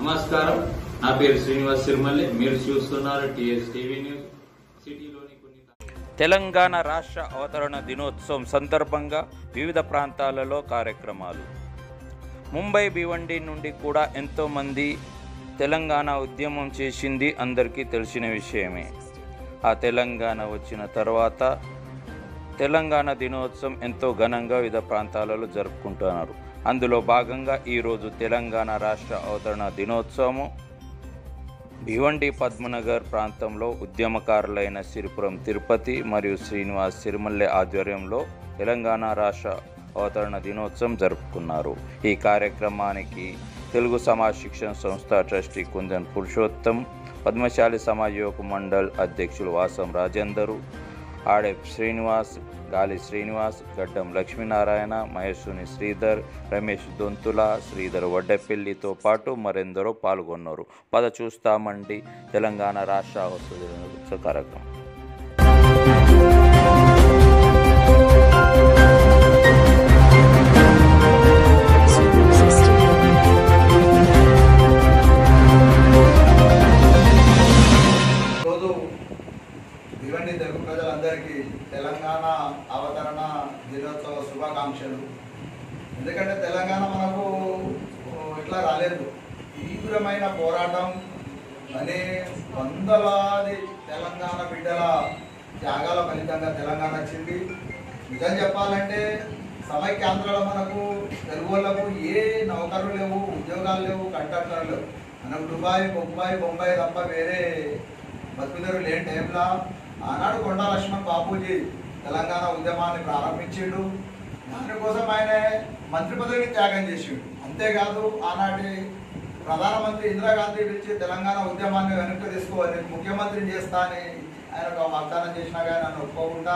నమస్కారం నా పేరు శ్రీనివాస్ సిరిమల్లి మీరు చూస్తున్నారు టిఎస్ టీవీ న్యూస్ సిటీలోని కొన్ని తెలంగాణ రాష్ట్ర అవతరణ దినోత్సవం సందర్భంగా వివిధ ప్రాంతాలలో కార్యక్రమాలు ముంబై భివండి నుండి కూడా ఎంతోమంది తెలంగాణ ఉద్యమం చేసింది అందరికీ తెలిసిన విషయమే ఆ తెలంగాణ వచ్చిన తర్వాత తెలంగాణ దినోత్సవం ఎంతో ఘనంగా వివిధ ప్రాంతాలలో జరుపుకుంటున్నారు అందులో భాగంగా ఈరోజు తెలంగాణ రాష్ట్ర అవతరణ దినోత్సవము భివండి పద్మనగర్ ప్రాంతంలో ఉద్యమకారులైన సిరిపురం తిరుపతి మరియు శ్రీనివాస్ సిరిమల్లె ఆధ్వర్యంలో తెలంగాణ రాష్ట్ర అవతరణ దినోత్సవం జరుపుకున్నారు ఈ కార్యక్రమానికి తెలుగు సమాజ్ శిక్షణ సంస్థ ట్రస్టీ కుందన్ పురుషోత్తం పద్మశాలి సమాజ్ యువక మండల్ అధ్యక్షులు వాసం రాజేందరు ఆడే శ్రీనివాస్ గాలి శ్రీనివాస్ గడ్డం లక్ష్మీనారాయణ మహేశ్వని శ్రీధర్ రమేష్ దొంతుల శ్రీధర్ వడ్డెపల్లితో పాటు మరెందరో పాల్గొన్నారు పద చూస్తామండి తెలంగాణ రాష్ట్ర అవసర దినోత్సవ కార్యక్రమం రోజు భివండి తెలుగు ప్రజలందరికీ తెలంగాణ అవతరణ దినోత్సవ శుభాకాంక్షలు ఎందుకంటే తెలంగాణ మనకు ఓ, ఇట్లా రాలేదు తీవ్రమైన పోరాటం అనే వందలాది తెలంగాణ బిడ్డల త్యాగాల ఫలితంగా తెలంగాణ వచ్చింది నిజం చెప్పాలంటే సమైక్యాంధ్రలో మనకు తెలుగు వాళ్ళకు ఏ నౌకర్లు లేవు ఉద్యోగాలు లేవు కంట్రాక్టర్లు లేవు మనకు దుబాయ్ బొంబాయి బొంబాయి తప్ప వేరే బతుకుదరు లేని టైంలో ఆనాడు కొండా లక్ష్మణ్ బాపూజీ తెలంగాణ ఉద్యమాన్ని ప్రారంభించిండు దానికోసం ఆయన మంత్రి పదవిని త్యాగం చేసిండు అంతేకాదు ఆనాటి ప్రధానమంత్రి ఇందిరాగాంధీ పిలిచి తెలంగాణ ఉద్యమాన్ని వెనక్కి తీసుకోవాలి ముఖ్యమంత్రిని చేస్తా అని ఆయన ఒక వాగ్దానం చేసినా కానీ నన్ను ఒప్పుకోకుండా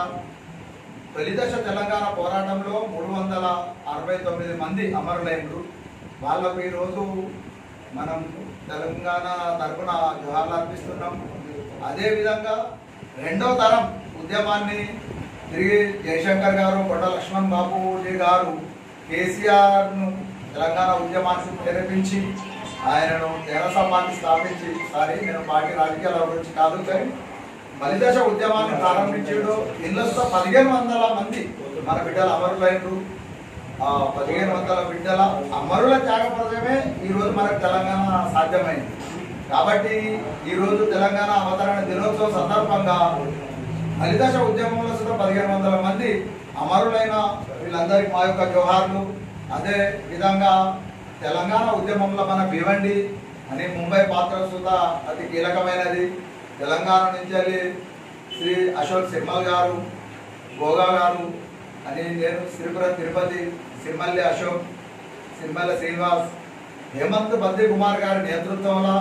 తొలిదశ తెలంగాణ పోరాటంలో మూడు వందల అరవై తొమ్మిది మంది అమరులైనరు వాళ్ళకు ఈరోజు మనం తెలంగాణ తరపున జోహార్లు అర్పిస్తున్నాం అదేవిధంగా రెండో తరం ఉద్యమాన్ని తిరిగి జయశంకర్ గారు కొండ లక్ష్మణ్ బాబుజీ గారు కేసీఆర్ను తెలంగాణ ఉద్యమానికి ప్రేరేపించి ఆయనను తెరస పార్టీ స్థాపించి సారీ నేను పార్టీ రాజకీయాల గురించి కాదు కానీ బలిదశ ఉద్యమాన్ని ప్రారంభించాడు ఇళ్ళతో పదిహేను వందల మంది మన బిడ్డలు అమరులైనరు ఆ పదిహేను వందల బిడ్డల అమరుల త్యాగపరచమే ఈ రోజు మనకు తెలంగాణ సాధ్యమైంది కాబట్టి ఈ రోజు తెలంగాణ అవతరణ దినోత్సవం సందర్భంగా బలిదశ ఉద్యమంలో సుద్ధా పదిహేను వందల మంది అమరులైన వీళ్ళందరికీ మా యొక్క జోహార్లు అదే విధంగా తెలంగాణ ఉద్యమంలో మన భివండి అని ముంబై పాత్ర సుధా అతి కీలకమైనది తెలంగాణ నుంచి వెళ్ళి శ్రీ అశోక్ సిర్మల్ గారు గోగా గారు అని నేను శ్రీపురం తిరుపతి సిరిమల్లి అశోక్ సిరిమల్లి శ్రీనివాస్ హేమంత్ బంది కుమార్ గారి నేతృత్వంలో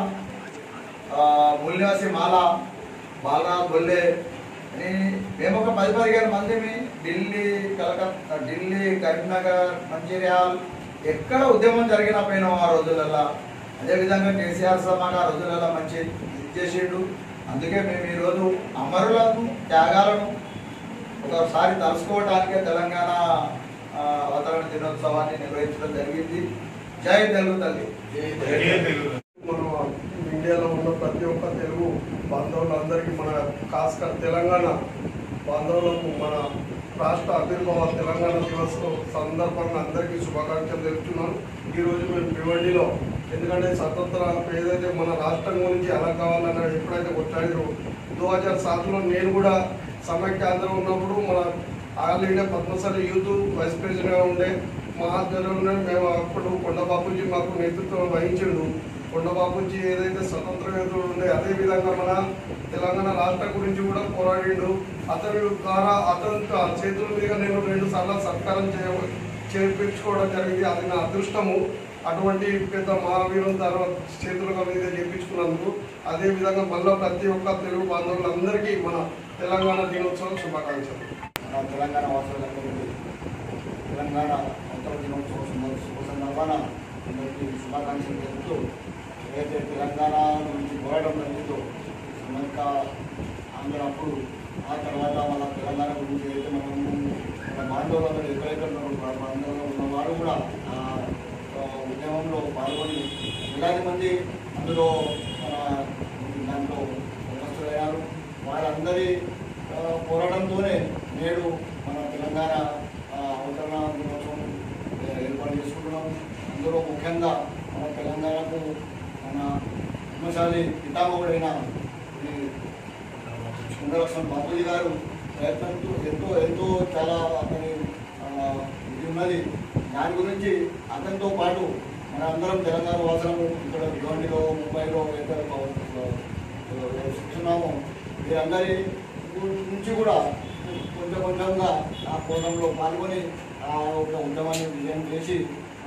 ఆ, మూల్యవాసి మాల బాలనాథ్ బొల్లే అని మేము ఒక పది పదిహేను మందిని ఢిల్లీ కలకత్తా ఢిల్లీ కరీంనగర్ మంచిర్యాల్ ఎక్కడ ఉద్యమం జరిగిన పోయినాం ఆ రోజులలో అదేవిధంగా కేసీఆర్ సమాగా ఆ రోజులలో మంచి ఇది చేసిండు అందుకే మేము ఈరోజు అమరులను త్యాగాలను ఒకసారి తలుసుకోవడానికే తెలంగాణ ఆ, అవతరణ దినోత్సవాన్ని నిర్వహించడం జరిగింది జై తెలుగు తల్లి మన ఇండియాలో ఉన్న ప్రతి ఒక్క తెలుగు బాంధవులందరికీ మన కాస్కర్ తెలంగాణ బాంధవులకు మన రాష్ట్ర ఆవిర్భావ తెలంగాణ దివస్ సందర్భంగా అందరికీ శుభాకాంక్షలు తెలుపుతున్నాను ఈరోజు మేము భివండిలో ఎందుకంటే స్వతంత్ర ఏదైతే మన రాష్ట్రం గురించి ఎలా కావాలని ఎప్పుడైతే కొట్లాడారో దో హజార్ సాత్లో నేను కూడా సమైక్యాంధ్ర ఉన్నప్పుడు మన all India Padmashali youth vice ప్రెసిడెంట్గా ఉండే మా ఆధ్వర్యంలో మేము అప్పుడు కొండబాబుజీ మాకు నేతృత్వం వహించిండు కొండబాబుజీ ఏదైతే స్వతంత్ర యోధుడు ఉండే అదే విధంగా మన తెలంగాణ రాష్ట్రం గురించి కూడా పోరాడిండు అతని ద్వారా అతని చేతుల మీద నేను రెండు సార్లు సత్కారం చేయ చేర్పించుకోవడం జరిగింది అది నా అదృష్టము అటువంటి పెద్ద మహావీరం తర్వాత చేతుల మీద చేపించుకున్నందుకు అదే విధంగా మళ్ళీ ప్రతి ఒక్క తెలుగు బాంధవులందరికీ మన తెలంగాణ దినోత్సవం శుభాకాంక్షలు మన తెలంగాణ వాసులందరికీ తెలంగాణ ఉత్తర దినోత్సవ శుభ- శుభ సందర్భాన అందరికీ శుభాకాంక్షలు తెలుపుతూ ఏదైతే తెలంగాణ గురించి పోరాటం జరిగిందో సమైక ఆంధ్ర అప్పుడు ఆ తర్వాత మన తెలంగాణ గురించి ఏదైతే మనము మన బాంధవులందరూ ఎక్కడెక్కడ ఉన్నారో, మన బాంధవులు ఉన్నవారు కూడా ఆ, ఆ, ఉద్యమంలో పాల్గొని వేలాది మంది అందులో మన దాంట్లో ఉపస్థితులయ్యారు వారందరి ఆ, పోరాటంతోనే నేడు మన తెలంగాణ ఆ, అవతరణ దినోత్సవం ఏ- ఏర్పాటు చేసుకుంటున్నాం అందులో ముఖ్యంగా మన తెలంగాణకు మన హిమశాలి పితామహుడైన ఈ సుందరలక్ష్మణ్ బాపూజీ గారు ప్రయత్నంతో ఎంతో ఎంతో చాలా అతని ఆ, ఇది ఉన్నది దాని గురించి అతనితో పాటు మన అందరం తెలంగాణ వాసనము ఇక్కడ భివండిలో ముంబైలో ఎక్కడ శిక్షణాము వీరందరి నుంచి కూడా కొంచెం కొంచెంగా ఆ కోణంలో పాల్గొని ఆ ఒక ఉద్యమాన్ని విజయం చేసి